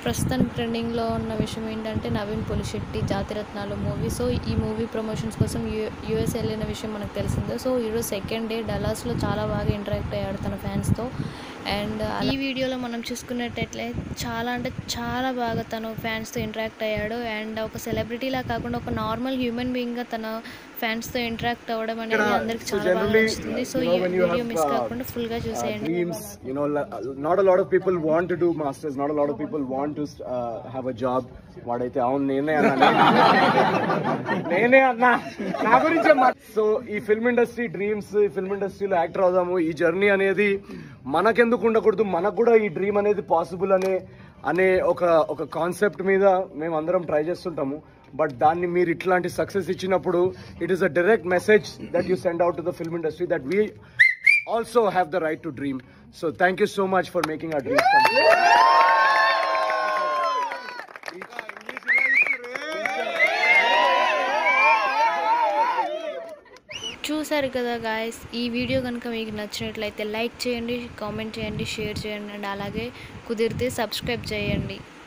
ప్రస్తుతం ట్రెండింగ్లో ఉన్న విషయం ఏంటంటే నవీన్ పొలిశెట్టి జాతిరత్నాలు మూవీ సో ఈ మూవీ ప్రమోషన్స్ కోసం యూ యూఎస్ వెళ్ళిన విషయం మనకు తెలిసిందే సో ఈరోజు సెకండ్ డే డలాస్లో చాలా బాగా ఇంటరాక్ట్ అయ్యాడు తన ఫ్యాన్స్తో అండ్ ఈ వీడియోలో మనం చూసుకున్నట్టయితే చాలా అంటే చాలా బాగా తను ఫ్యాన్స్తో ఇంటరాక్ట్ అయ్యాడు అండ్ ఒక సెలబ్రిటీలా కాకుండా ఒక నార్మల్ హ్యూమన్ బీయింగ్గా తన ఫ్యాన్స్తో ఇంటరాక్ట్ అవ్వడం అనేది అందరికి So చాలా బాగా generally, నచ్చుతుంది సో you ఈ know, when you video have, miss uh, కాకుండా ఫుల్గా చూసేయండి dreams you know la- not a lot of people want to do masters not a lot of people want to uh, have a job వాడైతే అవును నేనే అన్నా నేనే అన్నా నా గురించే సో ఈ ఫిల్మ్ ఇండస్ట్రీ డ్రీమ్స్ ఈ ఫిల్మ్ ఇండస్ట్రీలో యాక్టర్ అవుదాము ఈ జర్నీ అనేది మనకెందుకు ఉండకూడదు మనకు కూడా ఈ డ్రీమ్ అనేది పాసిబుల్ అనే అనే ఒక ఒక కాన్సెప్ట్ మీద మేము అందరం ట్రై చేస్తుంటాము బట్ దాన్ని మీరు ఇట్లాంటి సక్సెస్ ఇచ్చినప్పుడు it is a direct message that you send out to the film industry that we also have the right to dream. So thank you so much for making our dreams come true. చూసారు కదా guys ఈ video కనుక మీకు నచ్చినట్లయితే like చేయండి comment చేయండి share చేయండి and అలాగే కుదిరితే సబ్స్క్రైబ్ చేయండి